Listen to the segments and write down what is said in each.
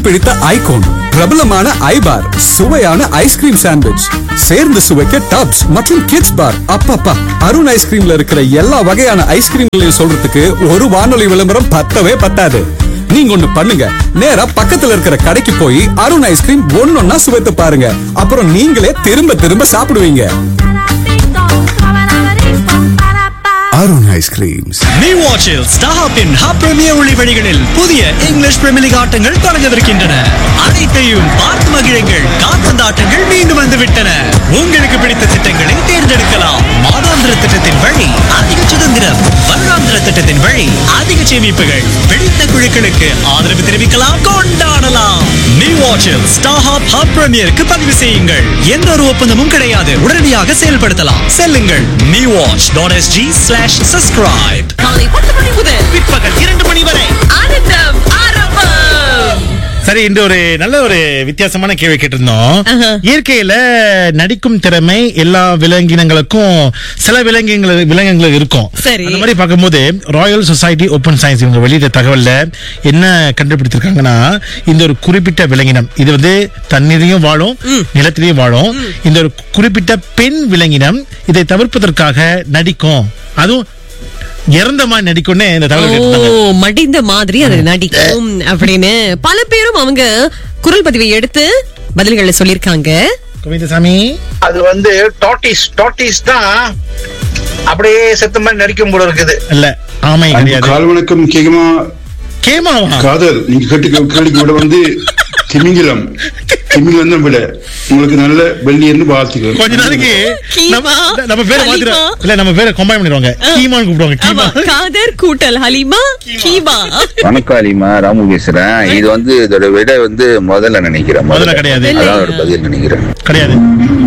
பிடித்த ஐகோன் பிரபலமான ஐபார் சுவையான ஐஸ்கிரீம் சாண்ட்விச் சேர்ந்து சுவைக்க டப்ஸ் மற்றும் கிட்ஸ் பார் அப்பப்பா அருண் ஐஸ்கிரீம்ல இருக்கிற எல்லா வகையான ஐஸ்கிரீம்களையும் சொல்றதுக்கு ஒரு வானொலி விளம்பரம் பத்தவே பத்தாது நீங்க ஒண்ணு பண்ணுங்க நேரா பக்கத்துல இருக்கிற கடைக்கு போய் அருண் ஐஸ்கிரீம் ஒன்னொன்னா சுவைத்து பாருங்க அப்புறம் நீங்களே திரும்ப திரும்ப சாப்பிடுவீங்க அருண் ஐஸ்கிரீம்ஸ் நீ வாட்சில் ஸ்டாஹாப்பின் ஹப் பிரீமியர் ஒளி வழிகளில் புதிய இங்கிலீஷ் பிரீமியர் லீக் ஆட்டங்கள் தொடங்கவிருக்கின்றன அனைத்தையும் பார்த்து மகிழுங்கள் கால்பந்து ஆட்டங்கள் மீண்டும் வந்து விட்டன உங்களுக்கு பிடித்த திட்டங்களை தேர்ந்தெடுக்கலாம் மாதாந்திர திட்டத்தின் வழி அதிக சுதந்திரம் வருடாந்திர திட்டத்தின் வழி அதிக சேமிப்புகள் பிடித்த குழுக்களுக்கு ஆதரவு தெரிவிக்கலாம் கொண்டாடலாம் நீ வாட்சில் ஸ்டாஹாப் ஹப் பிரீமியருக்கு பதிவு செய்யுங்கள் எந்த ஒரு ஒப்பந்தமும் கிடையாது உடனடியாக செயல்படுத்தலாம் செல்லுங்கள் me watch dot S G slash subscribe காலை பத்து மணி முதல் பிற்பகல் இரண்டு மணி வரை ஆனந்தம் ஆரம்பம் சரி இன்று ஒரு நல்ல ஒரு வித்தியாசமான கேள்வி கேட்டிருந்தோம் ஆஹா. இயற்கையில நடிக்கும் திறமை எல்லா விலங்கினங்களுக்கும் சில விலங்கினங்கள் விலங்கினங்கள் இருக்கும் சரி. அந்த மாதிரி பார்க்கும்போது ராயல் சொசைட்டி ஓபன் சயின்ஸ் இவங்க வெளியிட்ட தகவல்ல என்ன கண்டுபிடித்திருக்காங்கன்னா இந்த ஒரு குறிப்பிட்ட விலங்கினம் இது வந்து தண்ணீரையும் வாழும் நிலத்திலையும் வாழும் இந்த ஒரு குறிப்பிட்ட பெண் விலங்கினம் இதை தவிர்ப்பதற்காக நடிக்கும் அதுவும் இறந்த மாதிரி நடிக்கும்னு இந்த தகவல் ஓ கேட்டிருந்தாங்க மடிந்த மாதிரி அது நடிக்கும் அப்படின்னு பல பேரும் அவங்க குரல் பதிவை எடுத்து பதில்களை சொல்லிருக்காங்க கோவிந்தசாமி அது வந்து டாட்டிஸ் டாட்டிஸ் தான் அப்படியே செத்த மாதிரி நடிக்கும் போல இருக்குது இல்ல ஆமை கிடையாது கால் வணக்கம் கேக்குமா கேமாவா காதல் நீங்க கேட்டு கேள்விக்கு விட வந்து திமிங்கிலம் திமிங்கிலம் தான் விட உங்களுக்கு நல்ல வெள்ளியர்னு வாழ்த்துக்கள் கொஞ்ச நாளைக்கு நம்ம கீமா, நம்ம பேரை ஹலீமா. மாத்திரம் இல்ல நம்ம பேரை கம்பைன் பண்ணிடுவாங்க கீமான்னு கூப்பிடுவாங்க ஆமா கீமா காதர் கூட்டல் ஹலிமா கீமா வணக்கம் அலிமா ராமு பேசுறேன் இது வந்து இதோட விட வந்து முதல்ல நினைக்கிறேன் முதல்ல கிடையாது. அதான் ஒரு பதில் நினைக்கிறேன் கிடையாது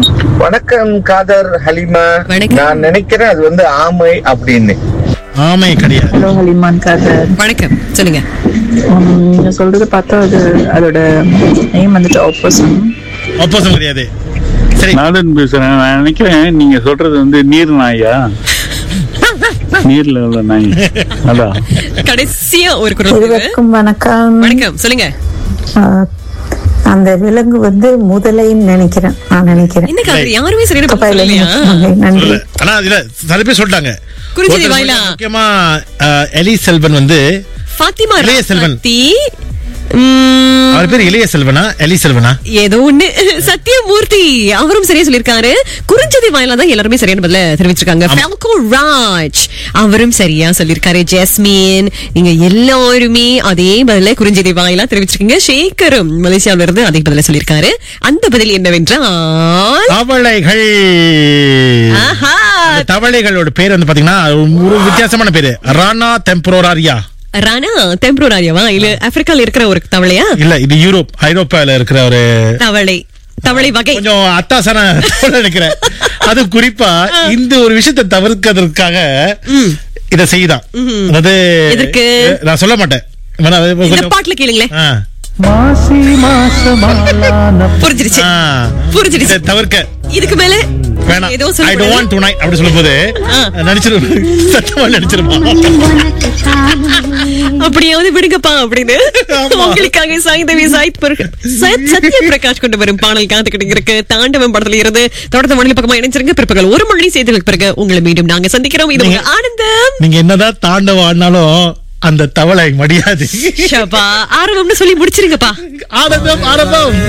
வணக்கம் காதர் ஹலிமா வணக்கம். நான் நினைக்கிறேன் அது வந்து ஆமை அப்படின்னு ஆமை கிடையாது ஹலோ ஹலிமான் காதர் வணக்கம் சொல்லுங்க உம், நீங்க சொல்றது பார்த்தா அது அதோட நேம் வந்துட்டு ஆப்போசம் ஆப்போசம் கிடையாது சரி நாடன் பேசுறேன் நான் நினைக்கிறேன் நீங்க சொல்றது வந்து நீர் நாயா நீர்ல உள்ள நாய் அதான் கடைசியா ஒரு குரல் பதிவு. இருவருக்கும் வணக்கம் வணக்கம் சொல்லுங்க ஆஹ், அந்த விலங்கு வந்து முதலைன்னு நினைக்கிறேன் நான் நினைக்கிறேன் என்ன காதர் யாருமே சரியான பதில் கபாயில சொல்லலையா இருந்து நன்றி இல்ல. ஆனா இதுல சில பேர் சொல்லிட்டாங்க குறிஞ்சி ஒருத்தர் வாயிலா? முக்கியமா அஹ், எலி செல்வன் வந்து ஃபாத்திமா இளைய செல்வன். ராசாத்தி, உம், அவர் பேர் இளைய செல்வனா எலி செல்வனா ஏதோ ஒண்ணு சத்யமூர்த்தி அவரும் சரியா சொல்லிருக்காரு குறிஞ்சதி வாயிலா தான் எல்லாருமே சரியான பதில தெரிவிச்சிருக்காங்க ஃபெல்கோ ராஜ் அவரும் சரியா சொல்லிருக்காரு ஜெஸ்மின் நீங்க எல்லாருமே அதே பதில குறிஞ்சதி வாயிலா தெரிவிச்சிருக்கீங்க ஷேகரும் மலேசியாவில இருந்து அதே பதில சொல்லிருக்காரு அந்த பதில் என்னவென்றால் தவளைகள் ஆஹா அந்த தவளைகளோட பேர் வந்து பாத்தீங்கன்னா ஒரு வித்தியாசமான பேரு ரானா டெம்பரோராரியா ரானா டெம்பரரியாவா இல்ல ஆப்பிரிக்கால இருக்கிற ஒரு தவளையா இல்ல இது யூரோப் ஐரோப்பால இருக்கிற ஒரு தவளை தவளை வகை கொஞ்சம் அத்தாசான தவளை நினைக்கிறேன் அது குறிப்பா இந்த ஒரு விஷயத்தை தவிர்க்கிறதுக்காக இத செய்தான் அதாவது எதற்கு? நான் சொல்ல மாட்டேன் வேணா, அது இந்த கொஞ்சம் பாட்டுல கேளுங்களேன் ஆ, புரிஞ்சிருச்சு ஆ. புரிஞ்சிருச்சு இதை தவிர்க்க இதுக்கு மேல வேணாம் ஏதோ I don't want to night அப்படி சொல்லும்போது நடிச்சிரு சத்தமா நடிச்சிருப்பான் அப்படியாவது விடுங்கப்பா அப்படின்னு ஆமா. உங்களுக்காக சாய்ந்தவி சாய்த் பிறகு சத்- சத்ய பிரகாஷ் கொண்டு வரும் பாடல் காத்துக்கிட்டு இருக்கு தாண்டவம் படத்துல இருந்து தொடர்ந்து மணி பக்கமா இணைஞ்சிருங்க பிற்பகல் ஒரு மணி செய்திகளுக்கு பிறகு உங்களை மீண்டும் நாங்க சந்திக்கிறோம் இது உங்க ஆனந்தம் நீங்க என்னதான் தாண்டவம் ஆடினாலும் அந்த தவளை மடியாது ஷபா ஆரம்பம்னு சொல்லி முடிச்சிருங்கப்பா ஆனந்தம் ஆரம்பம்